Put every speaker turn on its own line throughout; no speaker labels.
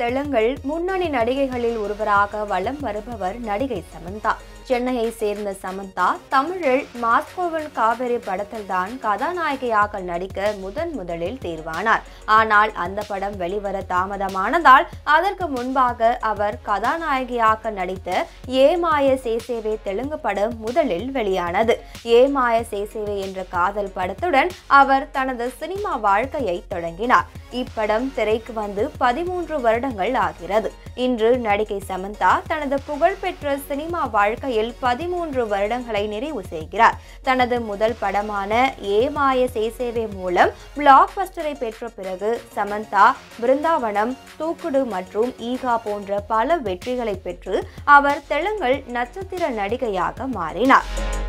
தெலுங்கில் முன்னணி நடிகைகளில் ஒருவராக வலம் வருபவர் நடிகை சமந்தா சென்னையை சேர்ந்த சமந்தா தமிழில் மாஸ்கோவில் காவேரி படத்தில்தான் கதாநாயகியாக நடிக்க முதன் முதலில் தேர்வானார் ஆனால் அந்த படம் வெளிவர தாமதமானதால் அதற்கு முன்பாக அவர் கதாநாயகியாக நடித்த ஏமாய சேசேவே தெலுங்கு படம் முதலில் வெளியானது ஏமாய சேசேவே என்ற காதல் படத்துடன் அவர் தனது சினிமா வாழ்க்கையை தொடங்கினார் இப்படம் திரைக்கு வந்து பதிமூன்று வருடங்கள் ஆகிறது இன்று நடிகை சமந்தா தனது புகழ்பெற்ற சினிமா வாழ்க்கையில் பதிமூன்று வருடங்களை நிறைவு செய்கிறார் தனது முதல் படமான ஏமாய சேசேவே மூலம் பிளாக் பஸ்டரை பெற்ற பிறகு சமந்தா பிருந்தாவனம் தூக்குடு மற்றும் ஈகா போன்ற பல வெற்றிகளை பெற்று அவர் தெலுங்கில் நட்சத்திர நடிகையாக மாறினார்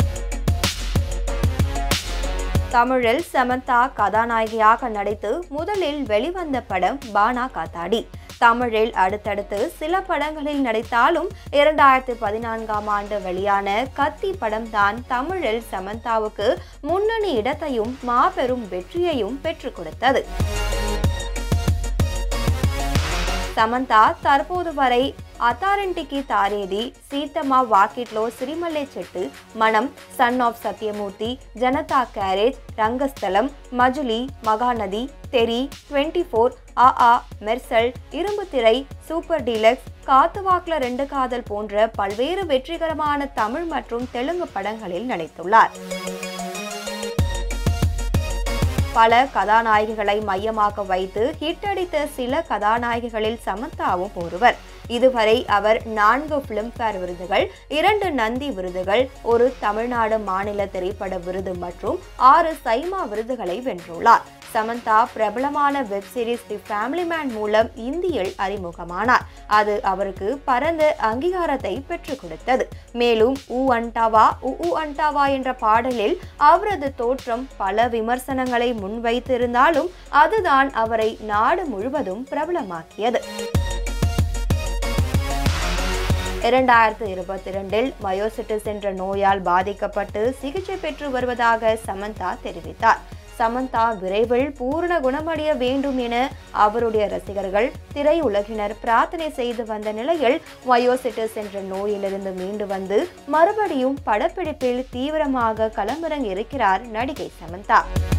தமிழில் சமந்தா கதாநாயகியாக நடித்து முதலில் வெளிவந்த படம் பானா காத்தாடி தமிழில் அடுத்தடுத்து சில படங்களில் நடித்தாலும் இரண்டாயிரத்து பதினான்காம் ஆண்டு வெளியான கத்தி படம்தான் தமிழில் சமந்தாவுக்கு முன்னணி இடத்தையும் மாபெரும் வெற்றியையும் பெற்றுக் கொடுத்தது సమంత తరపోదు వరై అథారింటికి తారేది సీతమ్మ వాకిట్లో Sirimalle Chettu Manam son of Satyamurthy Janata garage Rangasthalam Majili Mahanadi Theri twenty four ஆ ஆ மெர்சல் இரும்பு திரை சூப்பர் டீலக்ஸ் காத்துவாக்ல ரெண்டு காதல் போன்ற பல்வேறு வெற்றிகரமான தமிழ் மற்றும் தெலுங்கு படங்களில் நடித்துள்ளார் பல கதாநாயகிகளை மையமாக வைத்து ஹிட் அடித்த சில கதாநாயகிகளில் சமந்தாவும் ஒருவர் இதுவரை அவர் நான்கு பிலிம்பேர் விருதுகள் இரண்டு நந்தி விருதுகள் ஒரு தமிழ்நாடு மாநில திரைப்பட விருது மற்றும் ஆறு சைமா விருதுகளை வென்றுள்ளார் சமந்தா பிரபலமான web series the family man மூலம் இந்தியில் அறிமுகமானார் அது அவருக்கு பரந்த அங்கீகாரத்தை பெற்றுக் கொடுத்தது மேலும் ஊ அண்டாவா உ உ அண்டாவா என்ற பாடலில் அவரது தோற்றம் பல விமர்சனங்களை முன்வைத்திருந்தாலும் அதுதான் அவரை நாடு முழுவதும் பிரபலமாக்கியது இரண்டாயிரத்து இருபத்தி இரண்டில் மயோசிட்டிஸ் என்ற நோயால் பாதிக்கப்பட்டு சிகிச்சை பெற்று வருவதாக சமந்தா தெரிவித்தார் சமந்தா விரைவில் பூரண குணமடைய வேண்டும் என அவருடைய ரசிகர்கள் திரையுலகினர் பிரார்த்தனை செய்து வந்த நிலையில் வயோசிட்டிஸ் என்ற நோயிலிருந்து மீண்டு வந்து மறுபடியும் படப்பிடிப்பில் தீவிரமாக களமிறங்கி இருக்கிறார் நடிகை சமந்தா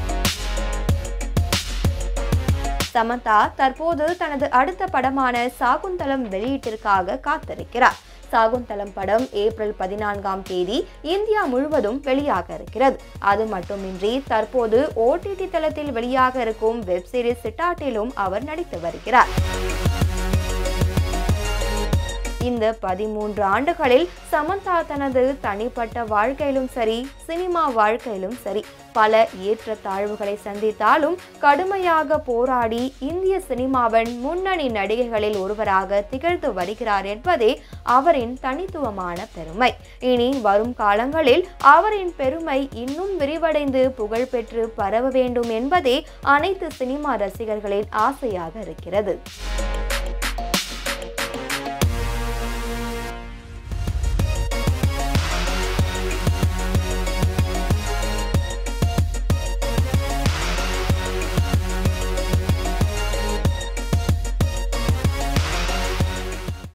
சமந்தா தற்போது தனது அடுத்த படமான சாகுந்தலம் வெளியீட்டிற்காக காத்திருக்கிறார் சாகுந்தலம் படம் ஏப்ரல் பதினான்காம் தேதி இந்தியா முழுவதும் வெளியாக இருக்கிறது அது மட்டுமின்றி தற்போது ஓடிடி தளத்தில் வெளியாக இருக்கும் வெப் சீரிஸ் சிட்டாட்டிலும் அவர் நடித்து வருகிறார் இந்த பதிமூன்று ஆண்டுகளில் சமந்தா தனது தனிப்பட்ட வாழ்க்கையிலும் சரி சினிமா வாழ்க்கையிலும் சரி பல ஏற்றத்தாழ்வுகளை சந்தித்தாலும் கடுமையாக போராடி இந்திய சினிமாவின் முன்னணி நடிகைகளில் ஒருவராக திகழ்ந்து வருகிறார் என்பதே அவரின் தனித்துவமான பெருமை இனி வரும் காலங்களில் அவரின் பெருமை இன்னும் விரிவடைந்து புகழ் பெற்று பரவ வேண்டும் என்பதே அனைத்து சினிமா ரசிகர்களின் ஆசையாக இருக்கிறது